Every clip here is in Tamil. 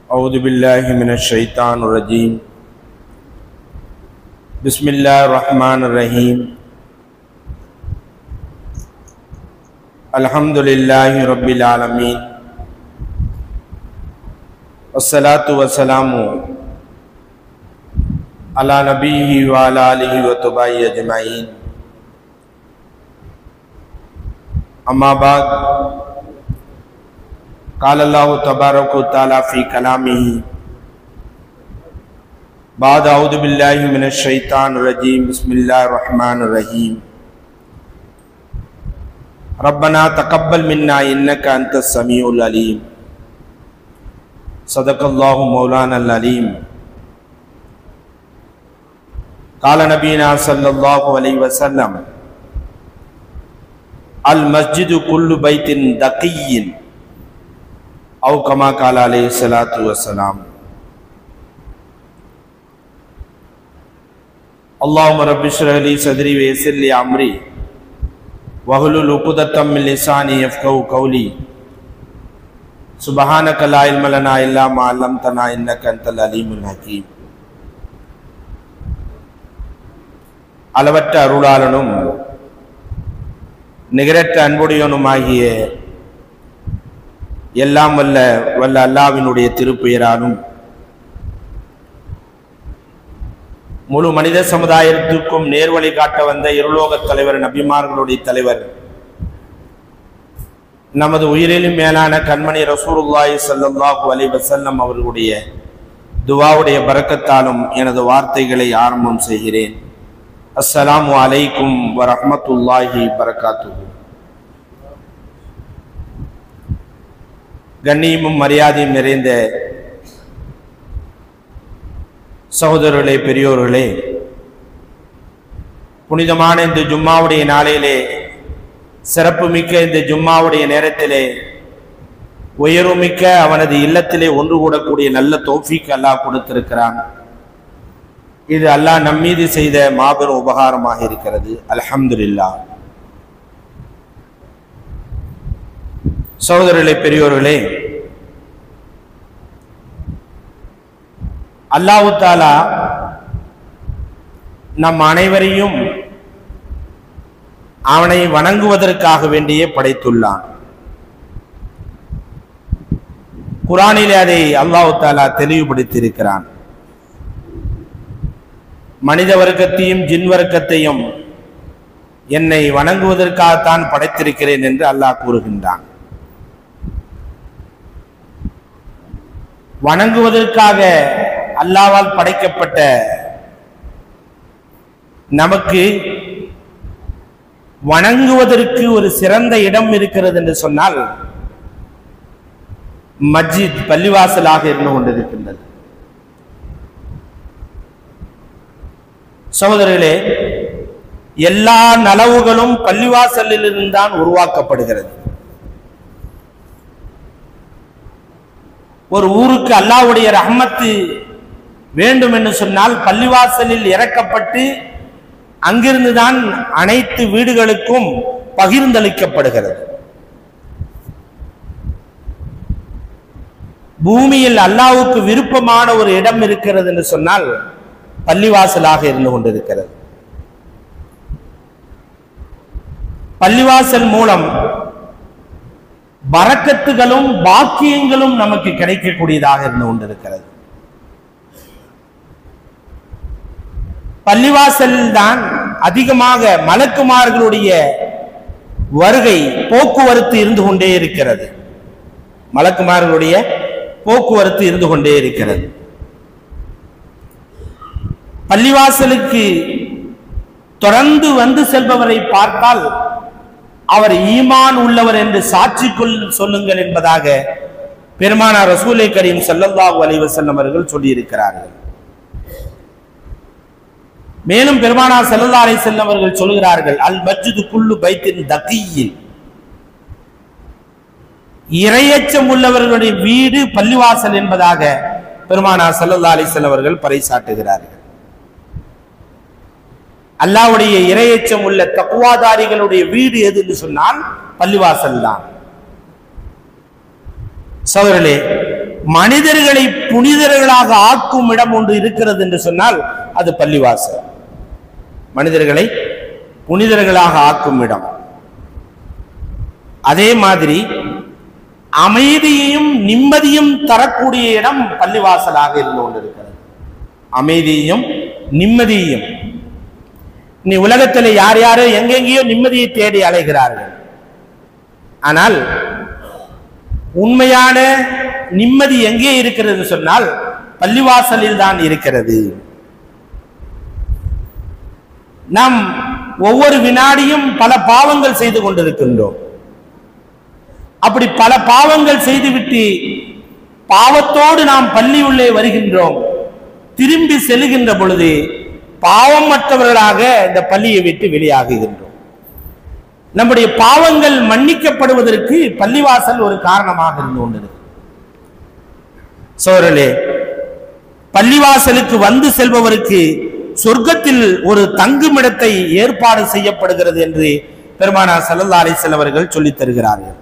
أعوذ بالله من الشيطان الرجيم بسم الله الرحمن الرحيم الحمد لله رب العالمين والصلاة والسلام على نبيه وعلى آله وتبعه أجمعين أما بعد قال الله تبارك وتعالى في كلامه بعد أعوذ بالله من الشيطان الرجيم بسم الله الرحمن الرحيم ربنا تقبل منا إنك أنت السميع العليم صدق الله مولانا العليم قال نبينا صلى الله عليه وسلم المسجد كل بيت دقي أو كما قال عليه الصلاة والسلام اللهم رب اشرح لي صدري ويسر لي أمري واحلل عقدة من لساني يفقهوا قولي سبحانك لا علم لنا إلا ما علمتنا إنك أنت العليم الحكيم அளவற்ற அருளாளனும் நிகரற்ற அன்புடையனுமாகிய எல்லாம் வல்ல வல்ல அல்லாவினுடைய திருப்பெயராலும் முழு மனித சமுதாயத்திற்கும் நேர்வழி காட்ட வந்த இருலோகத் தலைவர் நபிமார்களுடைய தலைவர் நமது உயிரிலும் மேலான கண்மணி ரசூலுல்லாஹி ஸல்லல்லாஹு அலைஹி வஸல்லம் அவர்களுடைய துவாவுடைய பரக்கத்தாலும் எனது வார்த்தைகளை ஆரம்பம் செய்கிறேன் அஸ்ஸலாமு அலைக்கும் வரஹ்மத்துல்லாஹி பரக்காத்துஹு கண்ணியமும் மரியாதையும் நிறைந்த சகோதரர்களே பெரியோர்களே புனிதமான இந்த ஜும்மாவுடைய நாளிலே சிறப்பு மிக்க இந்த ஜும்மாவுடைய நேரத்திலே உயர்வுமிக்க அவனது இல்லத்திலே ஒன்று கூடக்கூடிய நல்ல தோஃபிக்கு அல்லாஹ் கொடுத்திருக்கிறான் இது அல்லாஹ் நம்மீது செய்த மாபெரும் உபகாரமாக இருக்கிறது அல்ஹம்துலில்லா சகோதரர்களே பெரியோர்களே அல்லாஹு தாலா நம் அனைவரையும் அவனை வணங்குவதற்காக வேண்டியே படைத்துள்ளான் குரானிலே அதை அல்லாஹு தாலா தெளிவுபடுத்தியிருக்கிறான் மனித வர்க்கத்தையும் ஜின் வர்க்கத்தையும் என்னை வணங்குவதற்காகத்தான் படைத்திருக்கிறேன் என்று அல்லாஹ் கூறுகின்றான் வணங்குவதற்காக அல்லாவால் படைக்கப்பட்ட நமக்கு வணங்குவதற்கு ஒரு சிறந்த இடம் இருக்கிறது என்று சொன்னால் மஸ்ஜித் பள்ளிவாசலாக இருந்து கொண்டிருக்கின்றது சகோதரர்களே எல்லா நலவுகளும் பள்ளிவாசலில் இருந்தான் உருவாக்கப்படுகிறது ஒரு ஊருக்கு அல்லாவுடைய ரஹமத்து வேண்டும் என்று சொன்னால் பள்ளிவாசலில் இறக்கப்பட்டு அங்கிருந்துதான் அனைத்து வீடுகளுக்கும் பகிர்ந்தளிக்கப்படுகிறது பூமியில் அல்லாவுக்கு விருப்பமான ஒரு இடம் இருக்கிறது என்று சொன்னால் பள்ளிவாசலாக இருந்து கொண்டிருக்கிறது பள்ளிவாசல் மூலம் பறக்கத்துகளும் பாக்கியங்களும் நமக்கு கிடைக்கக்கூடியதாக இருந்து கொண்டிருக்கிறது பள்ளிவாசல் தான் அதிகமாக மலக்குமார்களுடைய வருகை போக்குவரத்து இருந்து கொண்டே இருக்கிறது மலக்குமார்களுடைய போக்குவரத்து இருந்து கொண்டே இருக்கிறது பள்ளிவாசலுக்கு தொடர்ந்து வந்து செல்பவரை பார்த்தால் அவர் ஈமான் உள்ளவர் என்று சாட்சி கொள் சொல்லுங்கள் என்பதாக பெருமானார் ரசூலை கரீம் சல்லல்லாஹு அலைஹி வஸல்லம் அவர்கள் சொல்லியிருக்கிறார்கள் மேலும் பெருமானார் சல்லல்லாஹு அலைஹி வஸல்லம் அவர்கள் சொல்கிறார்கள் அல் மஸ்ஜிது குல்லு பைத்தின் தகியில் இரையச்சம் உள்ளவர்களுடைய வீடு பள்ளிவாசல் என்பதாக பெருமானார் சல்லல்லாஹு அலைஹி வஸல்லம் அவர்கள் பறைசாட்டுகிறார்கள் அல்லாவுடைய இரையச்சம் உள்ள தக்குவாதாரிகளுடைய வீடு எது என்று சொன்னால் பள்ளிவாசல் தான் சோதரலே மனிதர்களை புனிதர்களாக ஆக்கும் இடம் ஒன்று இருக்கிறது என்று சொன்னால் அது பள்ளிவாசல் மனிதர்களை புனிதர்களாக ஆக்கும் இடம் அதே மாதிரி அமைதியையும் நிம்மதியும் தரக்கூடிய இடம் பள்ளிவாசலாக இருந்து கொண்டிருக்கிறது அமைதியையும் நிம்மதியையும் நீ உலகத்தில் யார் யாரோ எங்கெங்கேயோ நிம்மதியை தேடி அலைகிறார்கள் ஆனால் உண்மையான நிம்மதி எங்கே இருக்கிறது சொன்னால் பள்ளிவாசலில் தான் இருக்கிறது நாம் ஒவ்வொரு வினாடியும் பல பாவங்கள் செய்து கொண்டிருக்கின்றோம் அப்படி பல பாவங்கள் செய்துவிட்டு பாவத்தோடு நாம் பள்ளி உள்ளே வருகின்றோம் திரும்பி செல்கின்ற பொழுது பாவமற்றவர்களாக இந்த பள்ளியை விட்டு வெளியாகுகின்றோம் நம்முடைய பாவங்கள் மன்னிக்கப்படுவதற்கு பள்ளிவாசல் ஒரு காரணமாக இருந்து கொண்டிருக்கு சோழலே பள்ளிவாசலுக்கு வந்து செல்பவருக்கு சொர்க்கத்தில் ஒரு தங்குமிடத்தை ஏற்பாடு செய்யப்படுகிறது என்று பெருமானார் சல்லல்லா அலிசல் அவர்கள் சொல்லித் தருகிறார்கள்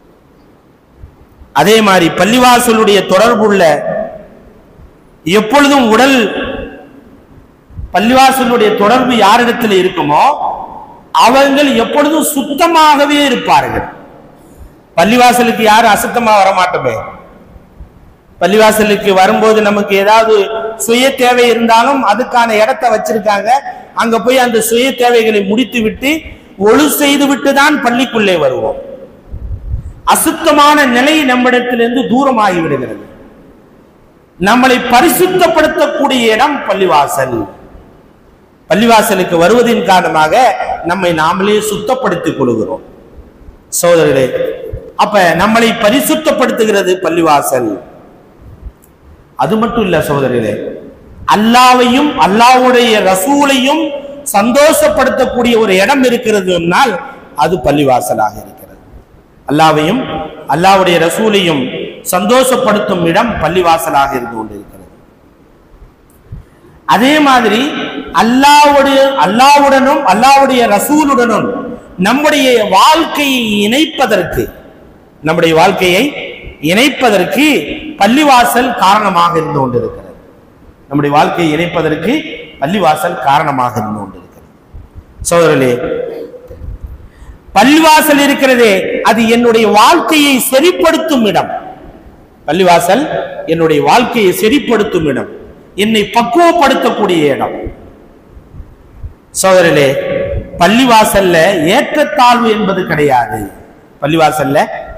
அதே மாதிரி பள்ளிவாசலுடைய தொடர்புள்ள எப்பொழுதும் உடல் பள்ளிவாசலுடைய தொடர்பு யாரிடத்தில் இருக்குமோ அவர்கள் எப்பொழுதும் சுத்தமாகவே இருப்பார்கள் பள்ளிவாசலுக்கு யாரும் அசுத்தமா வரமாட்டோமே பள்ளிவாசலுக்கு வரும்போது நமக்கு ஏதாவது சுய தேவை இருந்தாலும் அதுக்கான இடத்தை வச்சிருக்காங்க அங்க போய் அந்த சுய தேவைகளை முடித்து விட்டு ஒழு செய்து விட்டு தான் பள்ளிக்குள்ளே வருவோம் அசுத்தமான நிலை நம்மிடத்திலிருந்து தூரமாகி விடுகிறது நம்மளை பரிசுத்தப்படுத்தக்கூடிய இடம் பள்ளிவாசல் பள்ளிவாசலுக்கு வருவதின் காரணமாக நம்மை நாமளே சுத்தப்படுத்திக் கொள்கிறோம் சோதரர்களே அப்ப நம்மளை பரிசுத்தப்படுத்துகிறது பள்ளிவாசல் அது மட்டும் இல்ல சோதரர்களே அல்லாவையும் அல்லாவுடைய ரசூலையும் சந்தோஷப்படுத்தக்கூடிய ஒரு இடம் இருக்கிறது என்றால் அது பள்ளிவாசலாக இருக்கிறது அல்லாவையும் அல்லாவுடைய ரசூலையும் சந்தோஷப்படுத்தும் இடம் பள்ளிவாசலாக இருந்து கொண்டிருக்கிறது அதே மாதிரி அல்லாவுடைய அல்லாவுடனும் அல்லாவுடைய ரசூலுடனும் நம்முடைய வாழ்க்கையை இணைப்பதற்கு நம்முடைய வாழ்க்கையை இணைப்பதற்கு பள்ளிவாசல் காரணமாக இருந்து கொண்டிருக்கிறது நம்முடைய வாழ்க்கையை இணைப்பதற்கு பள்ளிவாசல் காரணமாக இருந்து கொண்டிருக்கிறது சோதரர்களே பள்ளிவாசல் இருக்கிறதே அது என்னுடைய வாழ்க்கையை செறிப்படுத்தும் இடம் பள்ளிவாசல் என்னுடைய வாழ்க்கையை செறிப்படுத்தும் இடம் என்னை பக்குவப்படுத்தக்கூடிய இடம் சோதரர்களே பள்ளிவாசல்ல ஏற்றத்தாழ்வு என்பது கிடையாது பள்ளிவாசல்ல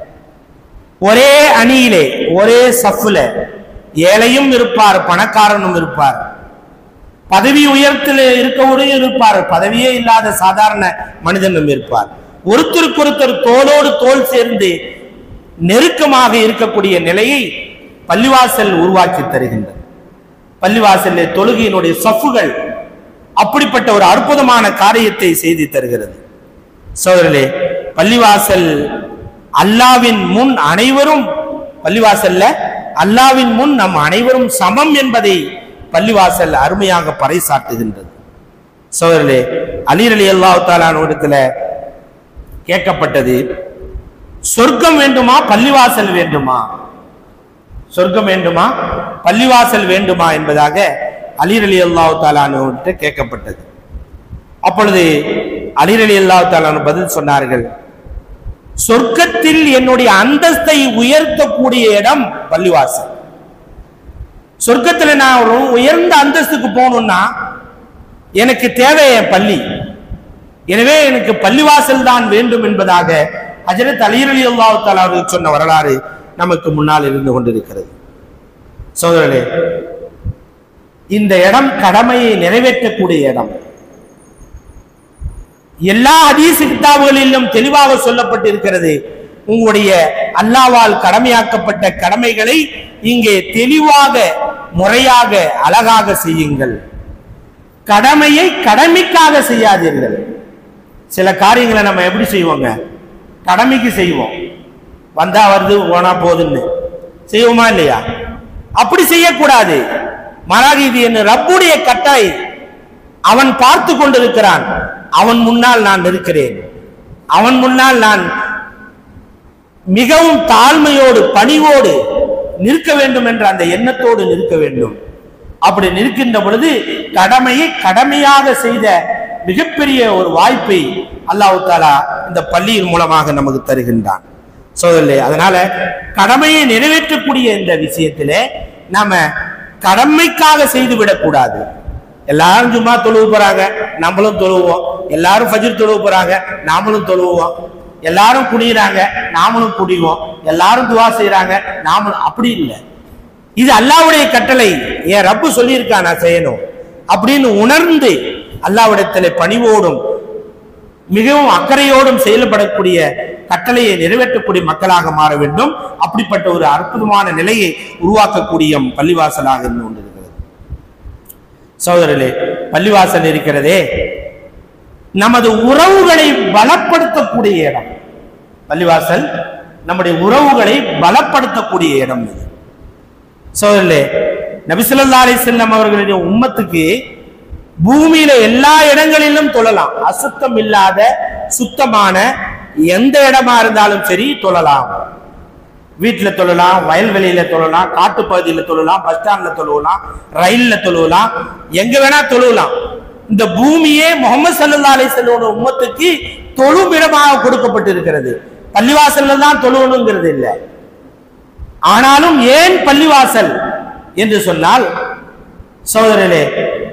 ஒரே அணியிலே ஒரே சஃப்ல ஏழையும் இருப்பார் பணக்காரனும் இருப்பார் பதவி உயரத்தில் இருக்கவரையும் இருப்பார் பதவியே இல்லாத சாதாரண மனிதனும் இருப்பார் ஒருத்தருக்கொருத்தர் தோளோடு தோல் சேர்ந்து நெருக்கமாக இருக்கக்கூடிய நிலையை பள்ளிவாசல் உருவாக்கி தருகின்றது பள்ளிவாசலில் தொழுகையினுடைய சஃப்புகள் அப்படிப்பட்ட ஒரு அற்புதமான காரியத்தை செய்து தருகிறது சோதரர்களே பள்ளிவாசல் அல்லாவின் முன் அனைவரும் பள்ளிவாசல்ல அல்லாவின் முன் நம் அனைவரும் சமம் என்பதை பள்ளிவாசல் அருமையாக பறைசாட்டுகின்றது சோதரர்களே அலீர் அலி அல்லாஹ் இடத்துல கேட்கப்பட்டது சொர்க்கம் வேண்டுமா பள்ளிவாசல் வேண்டுமா சொர்க்கம் வேண்டுமா பள்ளிவாசல் வேண்டுமா என்பதாக அலீர் அலி அல்லாஹ் தாலானு கேட்கப்பட்டது அப்பொழுது அலீர் அலி அல்லாஹ் தாலானு பதில் சொன்னார்கள் சொர்க்கத்தில் என்னுடைய அந்தஸ்தை உயர்த்தக்கூடிய இடம் பள்ளிவாசல் சொர்க்கத்துல நான் ஒரு உயர்ந்த அந்தஸ்துக்கு போகணும்னா எனக்கு தேவை என் பள்ளி எனவே எனக்கு பள்ளிவாசல் தான் வேண்டும் என்பதாக ஹஜரத் அலீர் அலி அல்லாஹ் அவர்கள் சொன்ன வரலாறு நமக்கு முன்னால் இருந்து கொண்டிருக்கிறது சோதரர்களே இந்த இடம் கடமையை நிறைவேற்றக்கூடிய இடம் எல்லா ஹதீஸ் கிதாபுகளிலும் தெளிவாக சொல்லப்பட்டிருக்கிறது உங்களுடைய அல்லாவால் கடமையாக்கப்பட்ட கடமைகளை இங்கே தெளிவாக முறையாக அழகாக செய்யுங்கள் கடமையை கடமைக்காக செய்யாதீர்கள் சில காரியங்களை நம்ம எப்படி செய்வோங்க கடமைக்கு செய்வோம் வந்தா வருது போனா போதுன்னு செய்வோமா இல்லையா அப்படி செய்யக்கூடாது மாறாக இது என் ரப்புடைய கட்டாய் அவன் பார்த்து கொண்டிருக்கிறான் அவன் முன்னால் நான் இருக்கிறேன் அவன் முன்னால் நான் மிகவும் தாழ்மையோடு பணிவோடு நிற்க வேண்டும் என்ற அந்த எண்ணத்தோடு நிற்க வேண்டும் அப்படி நிற்கின்ற பொழுது கடமையை கடமையாக செய்த மிகப்பெரிய ஒரு வாய்ப்பை அல்லாஹ் தாலா இந்த பள்ளியின் மூலமாக நமக்கு தருகின்றான் சோதரிலே அதனால கடமையை நிறைவேற்றக்கூடிய இந்த விஷயத்திலே நாம கடமைக்காக செய்து விடக்கூடாது எல்லாரும் சும்மா தொழுவு போறாங்க நம்மளும் தொழுவோம் எல்லாரும் ஃபஜ்ர் தொழுவு போறாங்க நாமளும் தொழுவோம் எல்லாரும் குடியிறாங்க நாமளும் குடிவோம் எல்லாரும் துவா செய்றாங்க நாமளும் அப்படி இல்லை இது அல்லாவுடைய கட்டளை என் ரப்பு சொல்லியிருக்கான் நான் செய்யணும் அப்படின்னு உணர்ந்து அல்லாவிடத்திலே பணிவோடும் மிகவும் அக்கறையோடும் செயல்படக்கூடிய கட்டளையை நிறைவேற்றக்கூடிய மக்களாக மாற வேண்டும் அப்படிப்பட்ட ஒரு அற்புதமான நிலையை உருவாக்கக்கூடிய பள்ளிவாசலாக இருந்து கொண்டிருக்கிறது சகோதரர்களே பள்ளிவாசல் இருக்கிறதே நமது உறவுகளை பலப்படுத்தக்கூடிய இடம் பள்ளிவாசல் நம்முடைய உறவுகளை பலப்படுத்தக்கூடிய இடம் இது சோதரே நபிசுல்லா அலிசல்லம் அவர்களுடைய உம்மத்துக்கு பூமியில எல்லா இடங்களிலும் தொழலாம் அசுத்தம் இல்லாத சுத்தமான எந்த இடமா இருந்தாலும் சரி தொழலாம் வீட்டுல தொழலாம் வயல்வெளியில தொழலாம் காட்டுப்பகுதியில தொழலாம் பஸ் ஸ்டாண்ட்ல தொழுவலாம் ரயில்ல தொழுவலாம் எங்க வேணா தொழுவலாம் இந்த பூமியே முகமது சல்லா அலிசல்லோட உம்மத்துக்கு தொழும் இடமாக கொடுக்கப்பட்டிருக்கிறது பள்ளிவாசல்ல தான் தொழுவணுங்கிறது இல்லை ஆனாலும் ஏன் பள்ளிவாசல் என்று சொன்னால் சோதரர்களே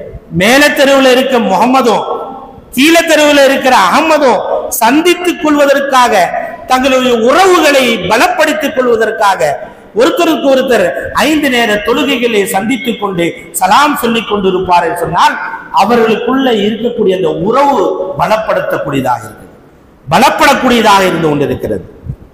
மேல தெருவில் இருக்க முகமதும் கீழ தெருவில் இருக்கிற அகமதும் சந்தித்துக் கொள்வதற்காக தங்களுடைய உறவுகளை பலப்படுத்திக் கொள்வதற்காக ஒருத்தருக்கு ஒருத்தர் ஐந்து நேர தொழுகைகளை சந்தித்துக் கொண்டு சலாம் சொல்லிக் கொண்டிருப்பார் என்று சொன்னால் அவர்களுக்குள்ள இருக்கக்கூடிய அந்த உறவு பலப்படுத்தக்கூடியதாக இருக்குது பலப்படக்கூடியதாக இருந்து கொண்டிருக்கிறது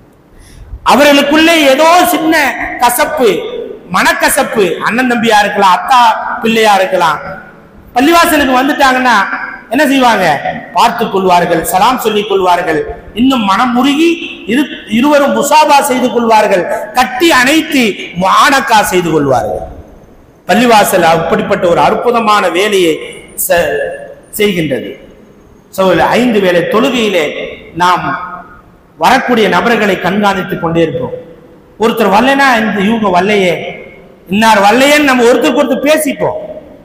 அவர்களுக்குள்ளே ஏதோ சின்ன கசப்பு மனக்கசப்பு அண்ணன் தம்பியா இருக்கலாம் அத்தா பிள்ளையா இருக்கலாம் பள்ளிவாசலுக்கு வந்துட்டாங்கன்னா என்ன செய்வாங்க பார்த்துக் கொள்வார்கள் சலாம் சொல்லிக் கொள்வார்கள் இன்னும் மனம் முருகி இரு இருவரும் முசாபா செய்து கொள்வார்கள் கட்டி அணைத்து மானக்கா செய்து கொள்வார்கள் பள்ளிவாசல் அப்படிப்பட்ட ஒரு அற்புதமான வேலையை செ- செய்கின்றது So, ஐந்து வேளை தொழுகையிலே நாம் வரக்கூடிய நபர்களை கண்காணித்துக் கொண்டே இருப்போம் ஒருத்தர் வரலைன்னா இந்த இவங்க வரலையே இன்னார் வரலையேன்னு நம்ம ஒருத்தருக்கு ஒருத்தர் பேசிப்போம்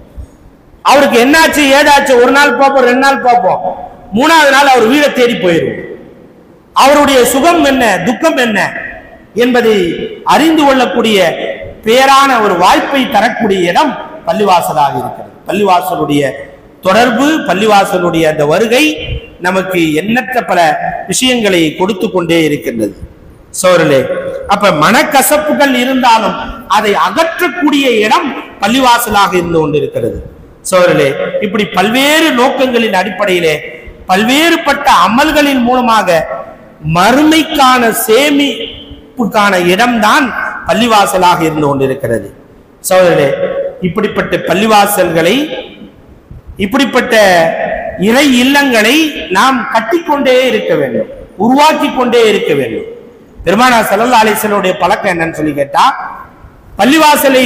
அவருக்கு என்னாச்சு ஏதாச்சு ஒரு நாள் பார்ப்போம் ரெண்டு நாள் பார்ப்போம் மூணாவது நாள் அவர் வீடை தேடி போயிடும் அவருடைய சுகம் என்ன துக்கம் என்ன என்பதை அறிந்து கொள்ளக்கூடிய பேரான ஒரு வாய்ப்பை தரக்கூடிய இடம் பள்ளிவாசலாக இருக்கிறது பள்ளிவாசலுடைய தொடர்பு பள்ளிவாசலுடைய அந்த வருகை நமக்கு எண்ணற்ற பல விஷயங்களை கொடுத்து கொண்டே இருக்கின்றது சோழலே அப்ப மனக்கசப்புகள் இருந்தாலும் அதை அகற்றக்கூடிய இடம் பள்ளிவாசலாக இருந்து கொண்டிருக்கிறது சோழலே இப்படி பல்வேறு நோக்கங்களின் அடிப்படையிலே பல்வேறுபட்ட அமல்களின் மூலமாக மறுமைக்கான சேமிப்புக்கான இடம்தான் பள்ளிவாசலாக இருந்து கொண்டிருக்கிறது சோழர்களே இப்படிப்பட்ட பள்ளிவாசல்களை இப்படிப்பட்ட இறை இல்லங்களை நாம் கட்டிக்கொண்டே இருக்க வேண்டும் உருவாக்கி கொண்டே இருக்க வேண்டும் பெருமானா சல்லல்லா அலிசனுடைய பழக்கம் என்னன்னு சொல்லி கேட்டா பள்ளிவாசலை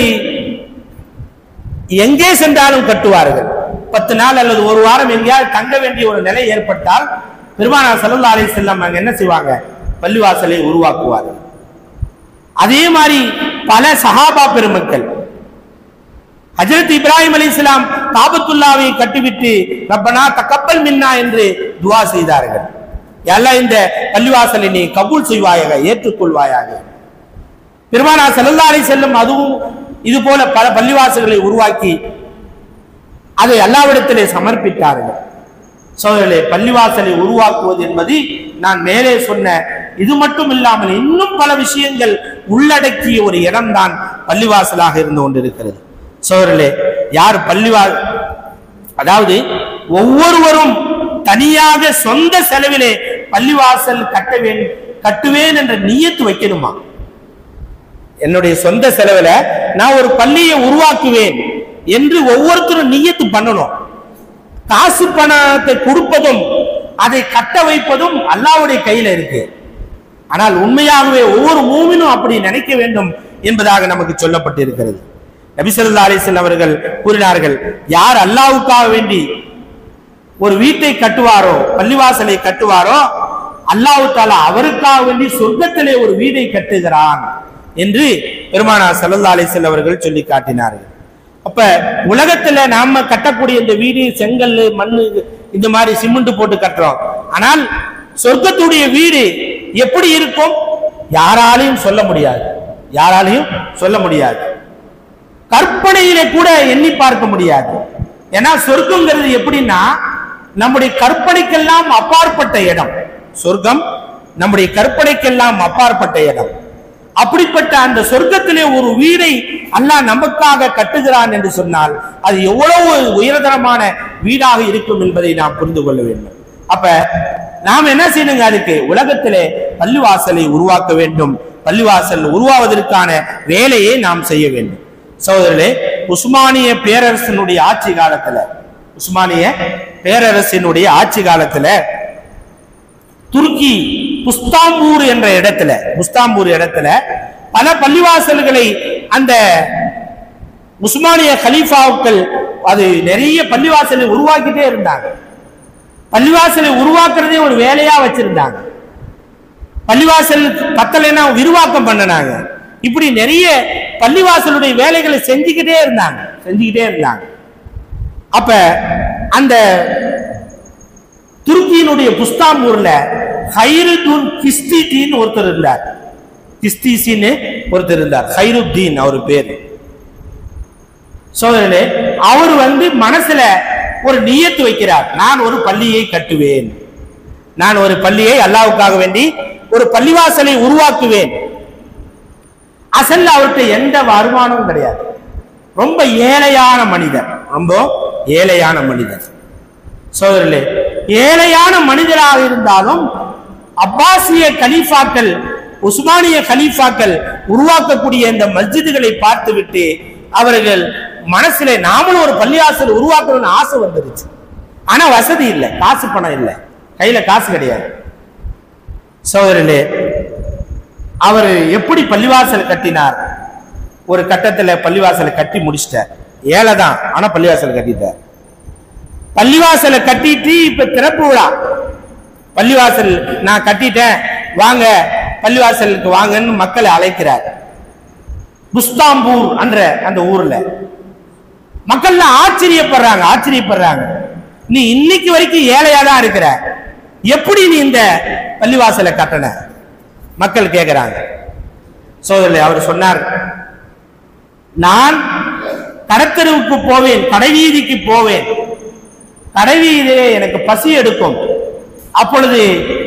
எங்கே சென்றாலும் கட்டுவார்கள் பத்து நாள் அல்லது ஒரு வாரம் எங்கேயாவது தங்க வேண்டிய ஒரு நிலை ஏற்பட்டால் பெருமானா சல்லல்லா அலிசல்லாம் அங்க என்ன செய்வாங்க பள்ளிவாசலை உருவாக்குவார்கள் அதே மாதிரி பல சஹாபா பெருமக்கள் ஹஜரத் இப்ராஹிம் அலி இஸ்லாம் காபத்துல்லாவை கட்டிவிட்டு ரப்பனா தக்கப்பல் மின்னா என்று துவா செய்தார்கள் எல்லாம் இந்த பள்ளிவாசலை நீ கபூல் செய்வாயாக ஏற்றுக்கொள்வாயாக பெருமானா செல்லல்லா அலி செல்லும் அதுவும் இது போல பல பள்ளிவாசல்களை உருவாக்கி அதை அல்லாவிடத்திலே சமர்ப்பித்தார்கள் சோதரர்களே பள்ளிவாசலை உருவாக்குவது என்பது நான் மேலே சொன்ன இது மட்டும் இல்லாமல் இன்னும் பல விஷயங்கள் உள்ளடக்கிய ஒரு இடம்தான் பள்ளிவாசலாக இருந்து கொண்டிருக்கிறது சோதரர்களே யார் பள்ளிவா அதாவது ஒவ்வொருவரும் தனியாக சொந்த செலவிலே பள்ளிவாசல் கட்ட வேண்டும் கட்டுவேன் என்ற நியத்து வைக்கணுமா என்னுடைய சொந்த செலவுல நான் ஒரு பள்ளியை உருவாக்குவேன் என்று ஒவ்வொருத்தரும் நியத்து பண்ணணும் காசு பணத்தை கொடுப்பதும் அதை கட்ட வைப்பதும் அல்லாவுடைய கையில இருக்கு ஆனால் உண்மையாகவே ஒவ்வொரு மூமினும் அப்படி நினைக்க வேண்டும் என்பதாக நமக்கு சொல்லப்பட்டிருக்கிறது நபிசல்லா அலிசல் அவர்கள் கூறினார்கள் யார் அல்லாவுக்காக வேண்டி ஒரு வீட்டை கட்டுவாரோ பள்ளிவாசலை கட்டுவாரோ அல்லாஹு தாலா அவருக்காக வேண்டி சொர்க்கத்திலே ஒரு வீடை கட்டுகிறான் என்று பெருமானா சல்லல்லா அலிசல் அவர்கள் சொல்லி காட்டினார்கள் அப்ப உலகத்துல நாம கட்டக்கூடிய இந்த வீடு செங்கல் மண்ணு இந்த மாதிரி சிமெண்ட் போட்டு கட்டுறோம் ஆனால் சொர்க்கத்துடைய வீடு எப்படி இருக்கும் யாராலையும் சொல்ல முடியாது யாராலையும் சொல்ல முடியாது கற்பனையிலே கூட எண்ணி பார்க்க முடியாது ஏன்னா சொர்க்கங்கிறது எப்படின்னா நம்முடைய கற்பனைக்கெல்லாம் அப்பாற்பட்ட இடம் சொர்க்கம் நம்முடைய கற்பனைக்கெல்லாம் அப்பாற்பட்ட இடம் அப்படிப்பட்ட அந்த சொர்க்கத்திலே ஒரு வீடை அல்லாஹ் நமக்காக கட்டுகிறான் என்று சொன்னால் அது எவ்வளவு உயர்தரமான வீடாக இருக்கும் என்பதை நாம் புரிந்து கொள்ள வேண்டும் அப்ப நாம் என்ன செய்யணுங்க அதுக்கு உலகத்திலே பள்ளிவாசலை உருவாக்க வேண்டும் பள்ளிவாசல் உருவாவதற்கான வேலையை நாம் செய்ய வேண்டும் சகோதரர்களே உஸ்மானிய பேரரசனுடைய ஆட்சி காலத்துல உஸ்மானிய பேரரசினுடைய ஆட்சி காலத்துல துருக்கி புஸ்தாம்பூர் என்ற இடத்துல புஸ்தாம்பூர் இடத்துல பல பள்ளிவாசல்களை அந்த உஸ்மானிய கலீஃபாவுக்கள் அது நிறைய பள்ளிவாசலை உருவாக்கிட்டே இருந்தாங்க பள்ளிவாசலை உருவாக்குறதே ஒரு வேலையா வச்சிருந்தாங்க பள்ளிவாசல் பத்தலைன்னா விரிவாக்கம் பண்ணினாங்க இப்படி நிறைய பள்ளிவாசலுடைய வேலைகளை செஞ்சுக்கிட்டே இருந்தாங்க செஞ்சுக்கிட்டே இருந்தாங்க அப்ப அந்த துருக்கியினுடைய புஸ்தாம்பூர்ல ஹைருத்தூன் கிஸ்தின்னு ஒருத்தர் இருந்தார் கிஸ்திசின்னு ஒருத்தர் இருந்தார் ஹைருத்தீன் அவர் பேரு சோதரே அவர் வந்து மனசுல ஒரு நியத்து வைக்கிறார் நான் ஒரு பள்ளியை கட்டுவேன் நான் ஒரு பள்ளியை அல்லாவுக்காக வேண்டி ஒரு பள்ளிவாசலை உருவாக்குவேன் அசல்ல அவர்கிட்ட எந்த வருமானமும் கிடையாது ரொம்ப ஏழையான மனிதர் ரொம்ப ஏழையான மனிதர் சோதரர்களே ஏழையான மனிதராக இருந்தாலும் அப்பாசிய கலீஃபாக்கள் உஸ்மானிய கலீஃபாக்கள் உருவாக்கக்கூடிய இந்த மஸ்ஜிதுகளை பார்த்துவிட்டு அவர்கள் மனசுல நாமளும் ஒரு பள்ளியாசல் உருவாக்கணும்னு ஆசை வந்துருச்சு ஆனா வசதி இல்லை காசு பணம் இல்லை கையில காசு கிடையாது சோதரர்களே அவர் எப்படி பள்ளிவாசல் கட்டினார் ஒரு கட்டத்துல பள்ளிவாசலை கட்டி முடிச்சிட்டார் ஏழை தான் ஆனா பள்ளிவாசல் கட்டிட்டார் பள்ளிவாசலை கட்டிட்டு இப்ப திறப்பு விழா பள்ளிவாசல் நான் கட்டிட்டேன் வாங்க பள்ளிவாசலுக்கு வாங்கன்னு மக்களை அழைக்கிறார் புஸ்தாம்பூர் என்ற அந்த ஊர்ல மக்கள் ஆச்சரியப்படுறாங்க ஆச்சரியப்படுறாங்க நீ இன்னைக்கு வரைக்கும் ஏழையா தான் இருக்கிற எப்படி நீ இந்த பள்ளிவாசலை கட்டண மக்கள் கேட்கிறாங்க சோதரில் அவர் சொன்னார் நான் கடத்தெருவுக்கு போவேன் கடைவீதிக்கு போவேன் கடைவீதியிலே எனக்கு பசி எடுக்கும் அப்பொழுது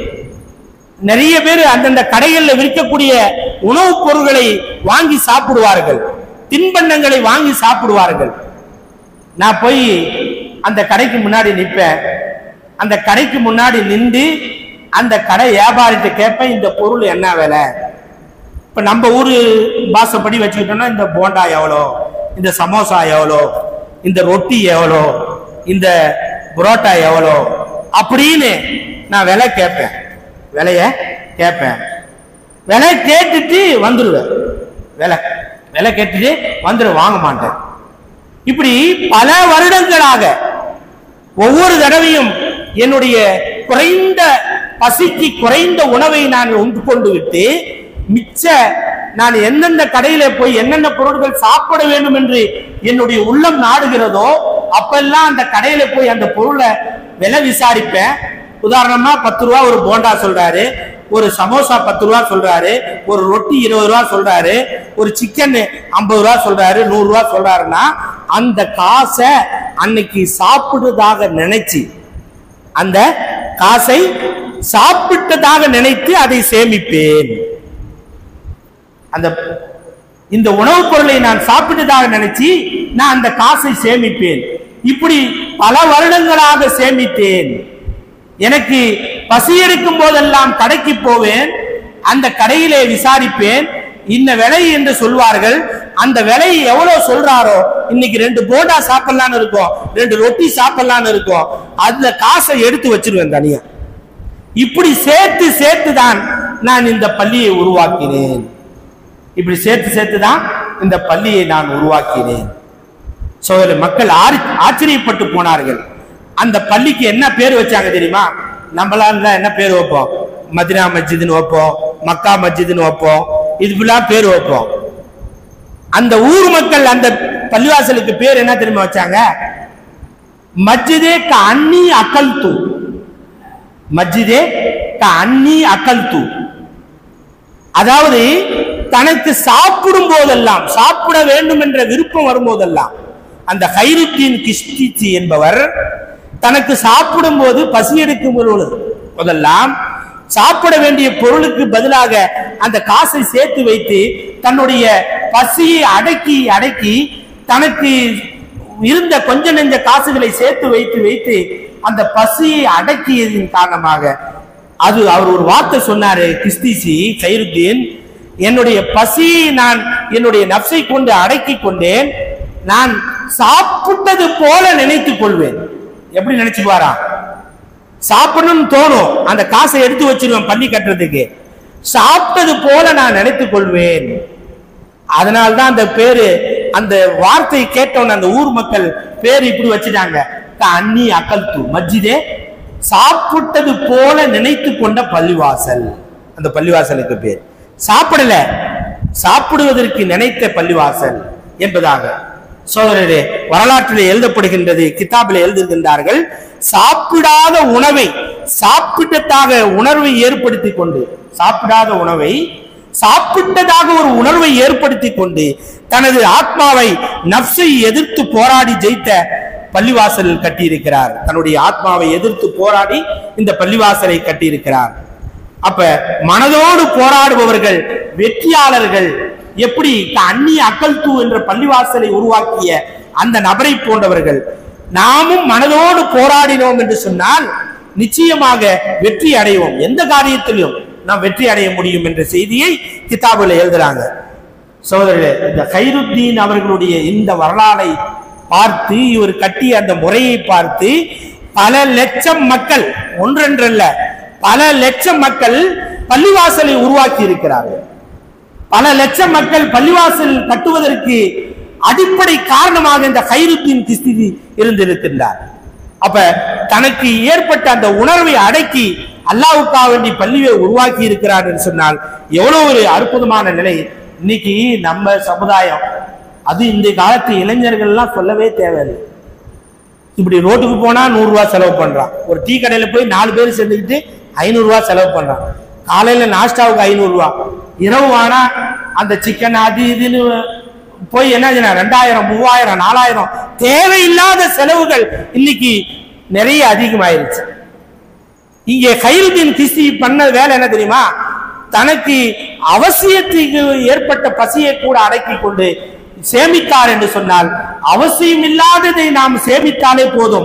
நிறைய பேர் அந்தந்த கடைகளில் விற்கக்கூடிய உணவுப் பொருட்களை வாங்கி சாப்பிடுவார்கள் தின்பண்டங்களை வாங்கி சாப்பிடுவார்கள் நான் போய் அந்த கடைக்கு முன்னாடி நிற்பேன் அந்த கடைக்கு முன்னாடி நின்று அந்த கடை வியாபாரிட்ட கேட்பேன் இந்த பொருள் என்ன விலை இப்ப நம்ம ஊரு பாசப்படி வச்சுக்கிட்டோம்னா இந்த போண்டா எவ்வளோ இந்த சமோசா எவ்வளோ இந்த ரொட்டி எவ்வளோ இந்த புரோட்டா எவ்வளோ அப்படின்னு நான் விலை கேட்பேன் விலைய கேட்பேன் விலை கேட்டுட்டு வந்துடுவேன் விலை விலை கேட்டுட்டு வந்துடு வாங்க மாட்டேன் இப்படி பல வருடங்களாக ஒவ்வொரு தடவையும் என்னுடைய குறைந்த பசிக்கு குறைந்த உணவை நான் உண்டு கொண்டு விட்டு மிச்ச நான் எந்தெந்த கடையில போய் என்னென்ன பொருட்கள் சாப்பிட வேண்டும் என்று என்னுடைய உள்ளம் நாடுகிறதோ அப்பெல்லாம் அந்த கடையில போய் அந்த பொருளை விலை விசாரிப்பேன் உதாரணமா பத்து ரூபா ஒரு போண்டா சொல்றாரு ஒரு சமோசா பத்து ரூபா சொல்றாரு ஒரு ரொட்டி இருபது ரூபா சொல்றாரு ஒரு சிக்கன் ஐம்பது ரூபா சொல்றாரு நூறு ரூபா சொல்றாருன்னா அந்த காசை அன்னைக்கு சாப்பிடுறதாக நினைச்சு அந்த காசை சாப்பிட்டதாக நினைத்து அதை சேமிப்பேன் அந்த இந்த உணவுப் பொருளை நான் சாப்பிட்டதாக நினைச்சு நான் அந்த காசை சேமிப்பேன் இப்படி பல வருடங்களாக சேமித்தேன் எனக்கு பசி எடுக்கும் போதெல்லாம் கடைக்கு போவேன் அந்த கடையிலே விசாரிப்பேன் இந்த விலை என்று சொல்வார்கள் அந்த விலை எவ்வளவு சொல்றாரோ இன்னைக்கு ரெண்டு போண்டா சாப்பிடலான்னு இருக்கும் ரெண்டு ரொட்டி சாப்பிடலான்னு இருக்கும் அதுல காசை எடுத்து வச்சிருவேன் தனியா இப்படி சேர்த்து சேர்த்து தான் நான் இந்த பள்ளியை உருவாக்கினேன் இப்படி சேர்த்து சேர்த்து தான் இந்த பள்ளியை நான் உருவாக்கினேன் சோதரி மக்கள் ஆரி- ஆச்சரியப்பட்டு போனார்கள் அந்த பள்ளிக்கு என்ன பேர் வச்சாங்க தெரியுமா நம்மளால என்ன பேர் வைப்போம் மதினா மஸ்ஜித்னு வைப்போம் மக்கா மஸ்ஜித்னு வைப்போம் இதுக்கெல்லாம் பேர் வைப்போம் அந்த ஊர் மக்கள் அந்த பள்ளிவாசலுக்கு பேர் என்ன தெரியுமா வச்சாங்க மஸ்ஜிதே க அன்னி அக்கல் தூ மஸ்ஜிதே க அன்னி அக்கல் தூ அதாவது தனக்கு சாப்பிடும் போதெல்லாம் சாப்பிட வேண்டும் என்ற விருப்பம் வரும்போதெல்லாம் அந்த ஹைருத்தீன் கிஷ்டிச்சி என்பவர் தனக்கு சாப்பிடும் போது பசி எடுக்கும் பொழுது போதெல்லாம் சாப்பிட வேண்டிய பொருளுக்கு பதிலாக அந்த காசை சேர்த்து வைத்து தன்னுடைய பசியை அடக்கி அடக்கி தனக்கு இருந்த கொஞ்ச நெஞ்ச காசுகளை சேர்த்து வைத்து வைத்து அந்த பசியை அடக்கியதின் காரணமாக அது அவர் ஒரு வார்த்தை சொன்னாரு கிஸ்திசி கைருத்தீன் என்னுடைய பசியை நான் என்னுடைய நப்சை கொண்டு அடக்கி கொண்டேன் நான் சாப்பிட்டது போல நினைத்துக் கொள்வேன் எப்படி நினைச்சு பாரா சாப்பிடணும்னு தோணும் அந்த காசை எடுத்து வச்சிருவேன் பள்ளி கட்டுறதுக்கு சாப்பிட்டது போல நான் நினைத்துக் கொள்வேன் அதனால்தான் அந்த பேரு அந்த வார்த்தை கேட்டவன அந்த ஊர் மக்கள் பேர் இப்படி வச்சுட்டாங்க க அன்னி அக்கல் தூ மஸ்ஜிதே சாப்பிட்டது போல நினைத்து கொண்ட பள்ளிவாசல் அந்த பள்ளிவாசலுக்கு பேர் சாப்பிடல சாப்பிடுவதற்கு நினைத்த பள்ளிவாசல் என்பதாக சோதரரே வரலாற்றில் எழுதப்படுகின்றது கிதாபில் எழுதுகின்றார்கள் சாப்பிடாத உணவை சாப்பிட்டதாக உணர்வை ஏற்படுத்தி கொண்டு சாப்பிடாத உணவை சாப்பிட்டதாக ஒரு உணர்வை ஏற்படுத்தி கொண்டு தனது ஆத்மாவை நப்சை எதிர்த்து போராடி ஜெயித்த பள்ளிவாசல் கட்டியிருக்கிறார் தன்னுடைய ஆத்மாவை எதிர்த்து போராடி இந்த பள்ளிவாசலை கட்டியிருக்கிறார் அப்ப மனதோடு போராடுபவர்கள் வெற்றியாளர்கள் எப்படி அந்நிய அக்கல் தூ என்ற பள்ளிவாசலை உருவாக்கிய அந்த நபரை போன்றவர்கள் நாமும் மனதோடு போராடினோம் என்று சொன்னால் நிச்சயமாக வெற்றி அடைவோம் எந்த காரியத்திலும் நாம் வெற்றி அடைய முடியும் என்ற செய்தியை கிதாபில் எழுதுறாங்க சோதரர்களே இந்த கைருத்தீன் அவர்களுடைய இந்த வரலாறை பார்த்து இவர் கட்டிய அந்த முறையை பார்த்து பல லட்சம் மக்கள் ஒன்றென்றல்ல பல லட்சம் மக்கள் பள்ளிவாசலை உருவாக்கி இருக்கிறார்கள் பல லட்சம் மக்கள் பள்ளிவாசல் கட்டுவதற்கு அடிப்படை காரணமாக இந்த கைருத்தின் கிஸ்திதி இருந்திருக்கின்றார் அப்ப தனக்கு ஏற்பட்ட அந்த உணர்வை அடக்கி அல்லாவுக்கா வேண்டி பள்ளியை உருவாக்கி இருக்கிறார் என்று சொன்னால் எவ்வளவு ஒரு அற்புதமான நிலை இன்னைக்கு நம்ம சமுதாயம் அது இந்த காலத்து இளைஞர்கள்லாம் சொல்லவே தேவையில்லை இப்படி ரோட்டுக்கு போனா நூறு ரூபாய் செலவு பண்றான் ஒரு டீ கடையில போய் நாலு பேர் சேர்ந்துக்கிட்டு ஐநூறு ரூபாய் செலவு பண்றான் காலையில நாஸ்டாவுக்கு ஐநூறு ரூபாய் இரவு ஆனா அந்த சிக்கன் அது இதுன்னு போய் என்ன செய்யணும்? ரெண்டாயிரம் மூவாயிரம் நாலாயிரம் தேவையில்லாத செலவுகள் இன்னைக்கு நிறைய அதிகமாயிருச்சு இங்கே கைருதீன் கிஸ்தி பண்ண வேலை என்ன தெரியுமா தனக்கு அவசியத்துக்கு ஏற்பட்ட பசியை கூட அடக்கி கொண்டு சேமித்தார் என்று சொன்னால் அவசியம் இல்லாததை நாம் சேமித்தாலே போதும்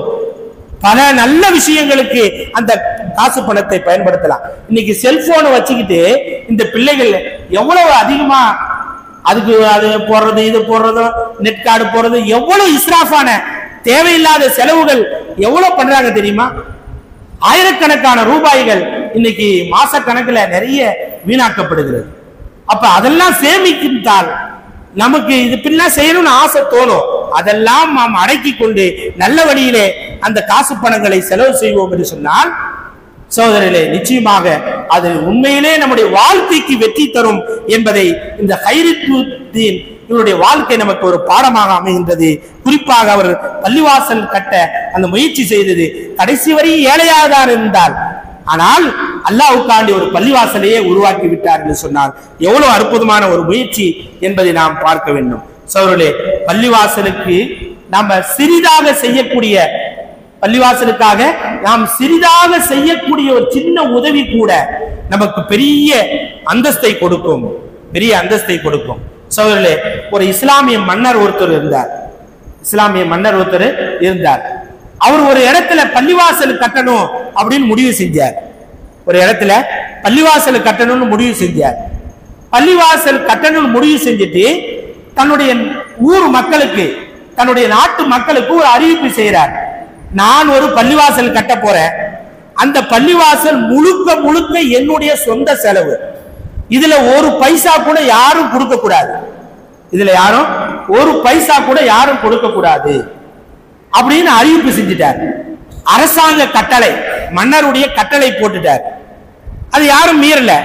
பல நல்ல விஷயங்களுக்கு அந்த காசு பணத்தை பயன்படுத்தலாம் இன்னைக்கு செல்போனை வச்சுக்கிட்டு இந்த பிள்ளைகள் எவ்வளவு அதிகமா அதுக்கு அது போடுறது இது போடுறது நெட் கார்டு போடுறது எவ்வளவு இஸ்ராஃபான தேவையில்லாத செலவுகள் எவ்வளவு பண்றாங்க தெரியுமா ஆயிரக்கணக்கான ரூபாய்கள் இன்னைக்கு மாசக்கணக்குல நிறைய வீணாக்கப்படுகிறது அப்ப அதெல்லாம் சேமிக்கின்றால் நமக்கு இது பின்னால் செய்யணும்னு ஆசை தோணும் அதெல்லாம் நாம் அடக்கி கொண்டு நல்ல வழியிலே அந்த காசு பணங்களை செலவு செய்வோம் என்று சொன்னால் சகோதரர்களே நிச்சயமாக அது உண்மையிலே நம்முடைய வாழ்க்கைக்கு வெற்றி தரும் என்பதை இந்த ஹைரித்துதீன் இவருடைய வாழ்க்கை நமக்கு ஒரு பாடமாக அமைகின்றது குறிப்பாக அவர் பள்ளிவாசல் கட்ட அந்த முயற்சி செய்தது கடைசி வரை ஏழையாக தான் இருந்தால் ஆனால் அல்லாஹ்வுக்காண்டி ஒரு பள்ளிவாசலையே உருவாக்கி விட்டார் என்று சொன்னார் எவ்வளவு அற்புதமான ஒரு முயற்சி என்பதை நாம் பார்க்க வேண்டும் சோழர்களே பள்ளிவாசலுக்கு நம்ம சிறிதாக செய்யக்கூடிய பள்ளிவாசலுக்காக நாம் சிறிதாக செய்யக்கூடிய ஒரு சின்ன உதவி கூட நமக்கு பெரிய அந்தஸ்தை கொடுக்கும் பெரிய அந்தஸ்தை கொடுக்கும் சோதரர்களே ஒரு இஸ்லாமிய மன்னர் ஒருத்தர் இருந்தார் இஸ்லாமிய மன்னர் ஒருத்தர் இருந்தார் அவர் ஒரு இடத்துல பள்ளிவாசல் கட்டணும் அப்படின்னு முடிவு செஞ்சார் ஒரு இடத்துல பள்ளிவாசல் கட்டணும்னு முடிவு செஞ்சார் பள்ளிவாசல் கட்டணும்னு முடிவு செஞ்சுட்டு தன்னுடைய ஊர் மக்களுக்கு தன்னுடைய நாட்டு மக்களுக்கு ஒரு அறிவிப்பு செய்கிறார் நான் ஒரு பள்ளிவாசல் கட்ட போறேன் அந்த பள்ளிவாசல் முழுக்க முழுக்க என்னுடைய சொந்த செலவு இதுல ஒரு பைசா கூட யாரும் கொடுக்க கூடாது இதுல யாரும் ஒரு பைசா கூட யாரும் கொடுக்க கூடாது அப்படின்னு அறிவிப்பு செஞ்சுட்டார் அரசாங்க கட்டளை மன்னருடைய கட்டளை போட்டுட்டார் அது யாரும் மீறல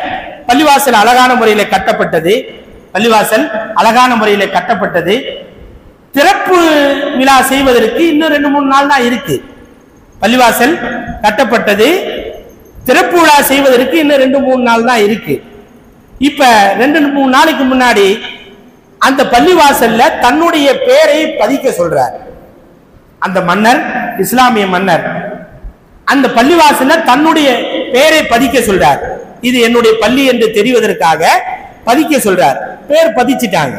பள்ளிவாசல் அழகான முறையில கட்டப்பட்டது பள்ளிவாசல் அழகான முறையில கட்டப்பட்டது திறப்பு விழா செய்வதற்கு இன்னும் ரெண்டு மூணு நாள் தான் இருக்கு பள்ளிவாசல் கட்டப்பட்டது திறப்பு விழா செய்வதற்கு இன்னும் ரெண்டு மூணு நாள் தான் இருக்கு இப்ப ரெண்டு மூணு நாளைக்கு முன்னாடி அந்த பள்ளிவாசல்ல தன்னுடைய பெயரை பதிக்க சொல்றார் அந்த மன்னர் இஸ்லாமிய மன்னர் அந்த பள்ளிவாசல்ல தன்னுடைய பெயரை பதிக்க சொல்றார் இது என்னுடைய பள்ளி என்று தெரிவதற்காக பதிக்க சொல்றார் பேர் பதிச்சிட்டாங்க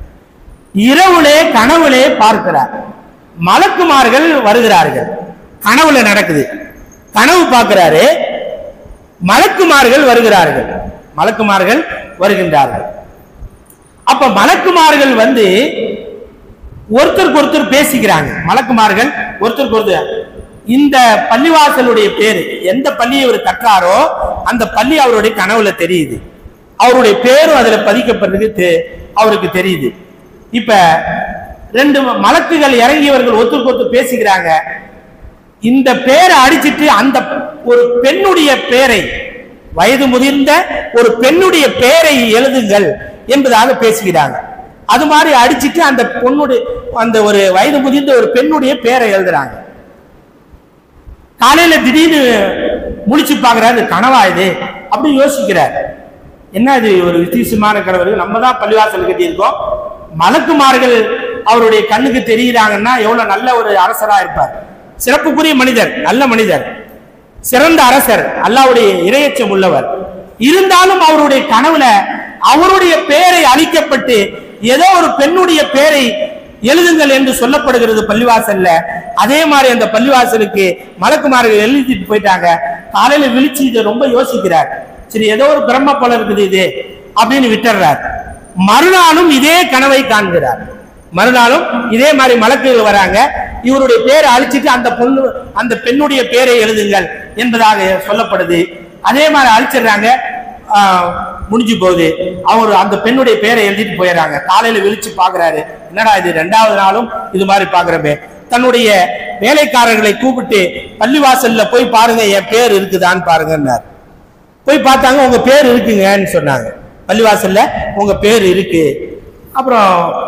இரவுலே கனவுலே பார்க்கிறார் மலக்குமார்கள் வருகிறார்கள் கனவுல நடக்குது கனவு பார்க்கிறாரு மலக்குமார்கள் வருகிறார்கள் மலக்குமார்கள் வருகின்றார்கள் அப்ப மலக்குமார்கள் வந்து ஒருத்தருக்கு ஒருத்தர் பேசிக்கிறாங்க மலக்குமார்கள் ஒருத்தருக்கு ஒருத்தர் இந்த பள்ளிவாசலுடைய பேரு எந்த பள்ளியை அவர் கற்றாரோ அந்த பள்ளி அவருடைய கனவுல தெரியுது அவருடைய பேரும் அதுல பதிக்கப்பட்டிருக்கு தெ- அவருக்கு தெரியுது இப்ப ரெண்டு மலக்குகள் இறங்கியவர்கள் ஒருத்தருக்கு ஒருத்தர் பேசிக்கிறாங்க இந்த பேரை அடிச்சிட்டு அந்த ஒரு பெண்ணுடைய பெயரை வயது முதிர்ந்த ஒரு பெண்ணுடைய பெயரை எழுதுங்கள் என்பதாக பேசுகிறாங்க அது மாதிரி அடிச்சிட்டு அந்த பொண்ணுடைய அந்த ஒரு வயது முதிர்ந்த ஒரு பெண்ணுடைய பெயரை எழுதுறாங்க காலையில திடீர்னு முழிச்சு பார்க்கறாரு கனவா இது அப்படி யோசிக்கிறார் என்ன இது ஒரு விசேஷமான கனவு நம்ம தான் பள்ளிவாசல் கட்டியிருக்கோம் மலக்குமார்கள் அவருடைய கண்ணுக்கு தெரிகிறாங்கன்னா எவ்வளவு நல்ல ஒரு அரசரா இருப்பார் சிறப்புக்குரிய மனிதர் நல்ல மனிதர் சிறந்த அரசர் அல்லாவுடைய இரையச்சம் உள்ளவர் இருந்தாலும் அவருடைய கனவுல அவருடைய பெயரை அழிக்கப்பட்டு ஏதோ ஒரு பெண்ணுடைய பெயரை எழுதுங்கள் என்று சொல்லப்படுகிறது பள்ளிவாசல்ல அதே மாதிரி அந்த பள்ளிவாசலுக்கு மலக்குமார்கள் எழுதிட்டு போயிட்டாங்க காலையில விழிச்சு இதை ரொம்ப யோசிக்கிறார் சரி ஏதோ ஒரு பிரம்ம போல இருக்குது இது அப்படின்னு விட்டுறார் மறுநாளும் இதே கனவை காண்கிறார் மறுநாளும் இதே மாதிரி மலக்குகள் வராங்க இவருடைய பேரை அழிச்சிட்டு அந்த பொண்ணு அந்த பெண்ணுடைய பேரை எழுதுங்கள் என்பதாக சொல்லப்படுது அதே மாதிரி அழிச்சிடுறாங்க ஆஹ், முடிஞ்சு போகுது அவர் அந்த பெண்ணுடைய பேரை எழுதிட்டு போயிடுறாங்க காலையில விழிச்சு பாக்குறாரு என்னடா இது ரெண்டாவது நாளும் இது மாதிரி பாக்குறமே தன்னுடைய வேலைக்காரர்களை கூப்பிட்டு பள்ளிவாசல்ல போய் பாருங்க என் பேர் இருக்குதான்னு பாருங்கன்னார் போய் பார்த்தாங்க உங்க பேர் இருக்குங்கன்னு சொன்னாங்க பள்ளிவாசல்ல உங்க பேர் இருக்கு அப்புறம்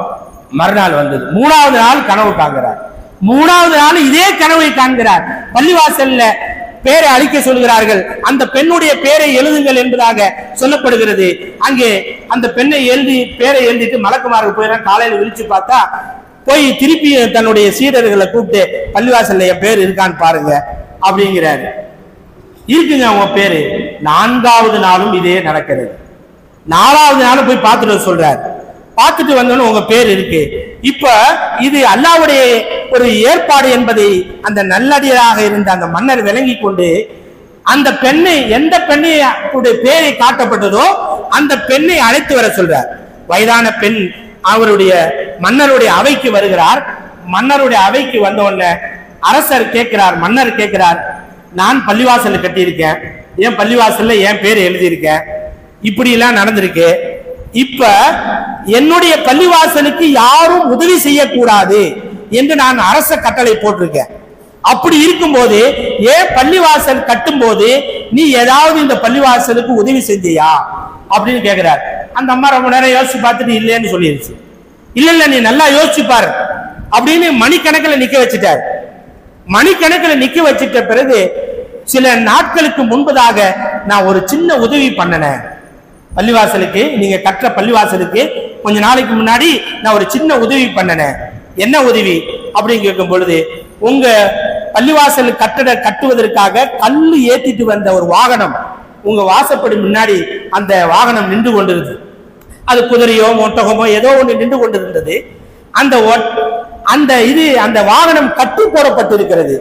மறுநாள் வந்தது மூணாவது நாள் கனவு காண்கிறார் மூணாவது நாள் இதே கனவை காண்கிறார் பள்ளிவாசல்ல பேரை அழிக்க சொல்கிறார்கள் அந்த பெண்ணுடைய பேரை எழுதுங்கள் என்பதாக சொல்லப்படுகிறது அங்கே அந்த பெண்ணை எழுதி பேரை எழுதிட்டு மலக்குமார்கள் போயிடறாங்க காலையில விழிச்சு பார்த்தா போய் திருப்பி தன்னுடைய சீடர்களை கூப்பிட்டு பள்ளிவாசல்ல என் பேர் இருக்கான்னு பாருங்க அப்படிங்கிறாரு இருக்குங்க அவங்க பேரு நான்காவது நாளும் இதே நடக்கிறது நாலாவது நாளும் போய் பார்த்துட்டு வர சொல்றாரு பார்த்துட்டு வந்தோன்னு உங்க பேர் இருக்கு இப்ப இது அல்லாவுடைய ஒரு ஏற்பாடு என்பதை அந்த நல்லடியராக இருந்த அந்த மன்னர் விளங்கி கொண்டு அந்த பெண்ணை எந்த பெண்ணை உடைய பேரை காட்டப்பட்டதோ அந்த பெண்ணை அழைத்து வர சொல்றார் வயதான பெண் அவருடைய மன்னருடைய அவைக்கு வருகிறார் மன்னருடைய அவைக்கு வந்த உடனே அரசர் கேட்கிறார் மன்னர் கேட்கிறார் நான் பள்ளிவாசல்ல கட்டியிருக்கேன் என் பள்ளிவாசல்ல என் பேர் எழுதியிருக்கேன் இப்படி எல்லாம் நடந்திருக்கு இப்ப என்னுடைய பள்ளிவாசலுக்கு யாரும் உதவி செய்யக்கூடாது என்று நான் அரச கட்டளை போட்டிருக்கேன் அப்படி இருக்கும்போது ஏன் பள்ளிவாசல் கட்டும்போது நீ ஏதாவது இந்த பள்ளிவாசலுக்கு உதவி செஞ்சியா அப்படின்னு கேக்குறார் அந்த அம்மா ரொம்ப நேரம் யோசிச்சு பார்த்துட்டு இல்லைன்னு சொல்லிருச்சு இல்ல இல்ல நீ நல்லா யோசிச்சு பாரு அப்படின்னு மணிக்கணக்கில் நிக்க வச்சுட்டார் மணிக்கணக்கில் நிக்க வச்சிட்ட பிறகு சில நாட்களுக்கு முன்பதாக நான் ஒரு சின்ன உதவி பண்ணினேன் பள்ளிவாசலுக்கு நீங்க கற்ற பள்ளிவாசலுக்கு கொஞ்ச நாளைக்கு முன்னாடி நான் ஒரு சின்ன உதவி பண்ணினேன் என்ன உதவி அப்படின்னு கேட்கும் பொழுது உங்க பள்ளிவாசல் கட்டட கட்டுவதற்காக கல்லு ஏத்திட்டு வந்த ஒரு வாகனம் உங்க வாசப்படி முன்னாடி அந்த வாகனம் நின்று கொண்டிருந்தது அது குதிரையோ ஒட்டகமோ ஏதோ ஒன்று நின்று கொண்டிருந்தது அந்த ஒட்- அந்த இது அந்த வாகனம் கட்டி போடப்பட்டிருக்கிறது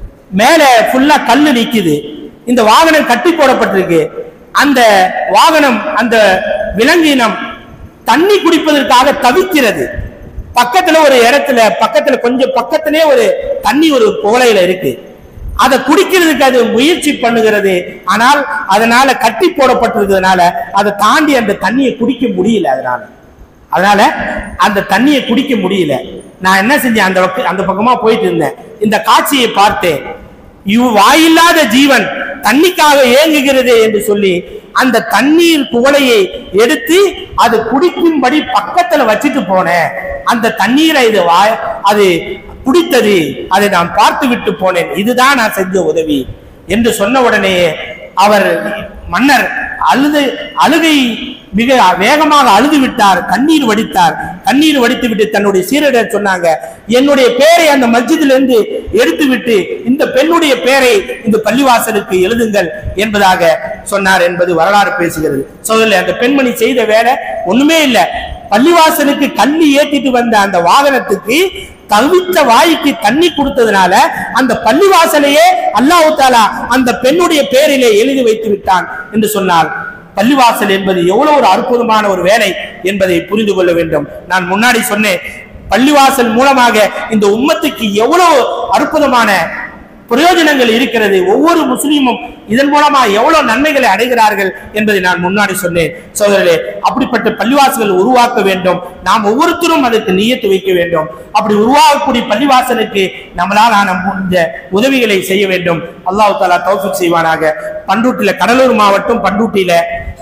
மேல ஃபுல்லா கல்லு நிக்குது இந்த வாகனம் கட்டி போடப்பட்டிருக்கு அந்த வாகனம் அந்த விலங்கினம் தண்ணி குடிப்பதற்காக தவிக்கிறது பக்கத்துல ஒரு இடத்துல பக்கத்துல கொஞ்சம் பக்கத்திலே ஒரு தண்ணி ஒரு குவளையில இருக்கு அதை குடிக்கிறதுக்கு அது முயற்சி பண்ணுகிறது ஆனால் அதனால கட்டி போடப்பட்டிருக்கிறதுனால அதை தாண்டி அந்த தண்ணியை குடிக்க முடியல அதனால அதனால அந்த தண்ணியை குடிக்க முடியல நான் என்ன செஞ்சேன் அந்த பக்க- அந்த பக்கமா போயிட்டு இருந்தேன் இந்த காட்சியை பார்த்தேன் இவ் வாயில்லாத ஜீவன் தண்ணிக்காக ஏங்குகிறது என்று சொல்லி அந்த தண்ணீர் குவளையை எடுத்து அது குடிக்கும்படி பக்கத்துல வச்சுட்டு போனேன் அந்த தண்ணீரை இது வாய் அது குடித்தது அதை நான் பார்த்து விட்டு போனேன் இதுதான் நான் செஞ்ச உதவி என்று சொன்ன உடனே அவர் மன்னர் அழுது அழுகை மிக வேகமாக அழுது விட்டார் கண்ணீர் வடித்தார் கண்ணீர் வடித்து விட்டு தன்னுடைய சீரடர் சொன்னாங்க என்னுடைய பேரை அந்த மஸ்ஜிதிலிருந்து எடுத்து விட்டு இந்த பெண்ணுடைய பேரை இந்த பள்ளிவாசலுக்கு எழுதுங்கள் என்பதாக சொன்னார் என்பது வரலாறு பேசுகிறது சோதரில் அந்த பெண்மணி செய்த வேலை ஒண்ணுமே இல்லை பள்ளிவாசலுக்கு கண்ணி ஏத்திட்டு வந்த அந்த வாகனத்துக்கு தவித்த வாய்க்கு தண்ணி கொடுத்ததுனால அந்த பள்ளிவாசலையே அல்லாஹ் தாலா அந்த பெண்ணுடைய பேரிலே எழுதி வைத்து விட்டான் என்று சொன்னார் பள்ளிவாசல் என்பது எவ்வளவு ஒரு அற்புதமான ஒரு வேலை என்பதை புரிந்து கொள்ள வேண்டும் நான் முன்னாடி சொன்னேன் பள்ளிவாசல் மூலமாக இந்த உம்மத்துக்கு எவ்வளவு அற்புதமான பிரயோஜனங்கள் இருக்கிறது ஒவ்வொரு முஸ்லீமும் இதன் மூலமா எவ்வளவு நன்மைகளை அடைகிறார்கள் என்பதை நான் முன்னாடி சொன்னேன் சோதரர்களே அப்படிப்பட்ட பள்ளிவாசல்கள் உருவாக்க வேண்டும் நாம் ஒவ்வொருத்தரும் அதற்கு நியத்து வைக்க வேண்டும் அப்படி உருவாகக்கூடிய பள்ளிவாசலுக்கு நம்மளால் ஆன இந்த உதவிகளை செய்ய வேண்டும் அல்லாஹ் தாலா தௌஃபிக் செய்வானாக பண்ருட்டில கடலூர் மாவட்டம் பண்ருட்டியில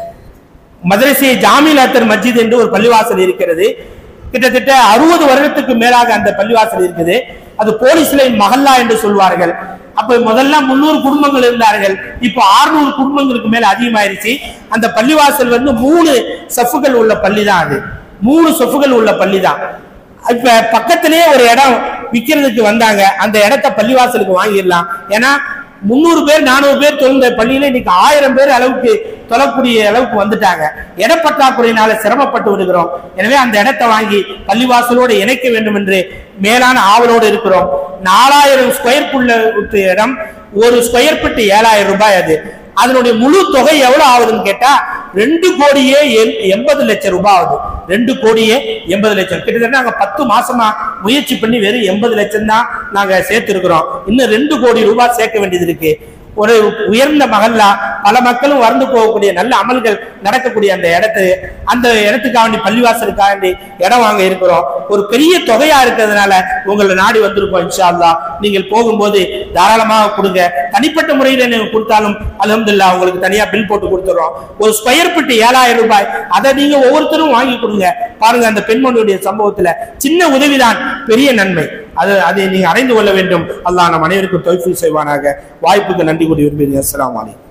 மதரசே ஜாமில் அத்தர் மஸ்ஜித் என்று ஒரு பள்ளிவாசல் இருக்கிறது கிட்டத்தட்ட அறுபது வருடத்துக்கு மேலாக அந்த பள்ளிவாசல் இருக்குது அது போலீஸ் லைன் மஹல்லா என்று சொல்வார்கள் அப்ப முதல்ல முன்னூறு குடும்பங்கள் இருந்தார்கள் இப்போ 600 குடும்பங்களுக்கு மேல அதிகமாயிருச்சு அந்த பள்ளிவாசல் வந்து மூணு சஃப்புகள் உள்ள பள்ளி தான் அது மூணு சொஃப்புகள் உள்ள பள்ளி தான் இப்ப பக்கத்திலேயே ஒரு இடம் விக்கிறதுக்கு வந்தாங்க அந்த இடத்த பள்ளிவாசலுக்கு வாங்கிடலாம் ஏன்னா முந்நூறு பேர் நானூறு பேர் தொழுந்த பள்ளியில இன்னைக்கு ஆயிரம் பேர் அளவுக்கு தொழக்கூடிய அளவுக்கு வந்துட்டாங்க இடப்பற்றாக்குறையினால சிரமப்பட்டு விடுகிறோம் எனவே அந்த இடத்தை வாங்கி பள்ளிவாசலோடு இணைக்க வேண்டும் என்று மேலான ஆவலோடு இருக்கிறோம் நாலாயிரம் ஸ்கொயர் புள்ள இடம் ஒரு ஸ்கொயர் ஃபீட் ஏழாயிரம் ரூபாய் அது அதனுடைய முழு தொகை எவ்வளவு ஆகுதுன்னு கேட்டா ரெண்டு கோடியே எண்- எண்பது லட்சம் ரூபாய் ஆகுது ரெண்டு கோடியே எண்பது லட்சம் கிட்டத்தட்ட நாங்க பத்து மாசமா முயற்சி பண்ணி வெறும் எண்பது லட்சம் தான் நாங்க சேர்த்திருக்கிறோம் இன்னும் ரெண்டு கோடி ரூபாய் சேர்க்க வேண்டியது இருக்கு ஒரு உயர்ந்த மகல்லா பல மக்களும் வறந்து போகக்கூடிய நல்ல அமல்கள் நடக்கக்கூடிய அந்த இடத்து அந்த இடத்துக்காக வேண்டி பள்ளிவாசலுக்காக வேண்டி இடம் வாங்க இருக்கிறோம் ஒரு பெரிய தொகையா இருக்கிறதுனால உங்களை நாடி வந்திருக்கோம் இன்ஷா அல்லாஹ் நீங்கள் போகும்போது தாராளமாக கொடுங்க தனிப்பட்ட முறையில் நீங்க கொடுத்தாலும் அல்ஹம்துலில்லாஹ் உங்களுக்கு தனியா பில் போட்டு கொடுத்துறோம் ஒரு ஸ்கொயர் ஃபீட் ஏழாயிரம் ரூபாய் அதை நீங்க ஒவ்வொருத்தரும் வாங்கி கொடுங்க பாருங்க அந்த பெண்மணியுடைய சம்பவத்துல சின்ன உதவிதான் பெரிய நன்மை அது அதை நீங்க அடைந்து கொள்ள வேண்டும் அல்லாஹ் நம் அனைவருக்கும் தொய்ஃபீல் செய்வானாக வாய்ப்புக்கு நன்றி கூறி விரும்புகிறேன் அஸ்ஸலாமு அலைக்கும்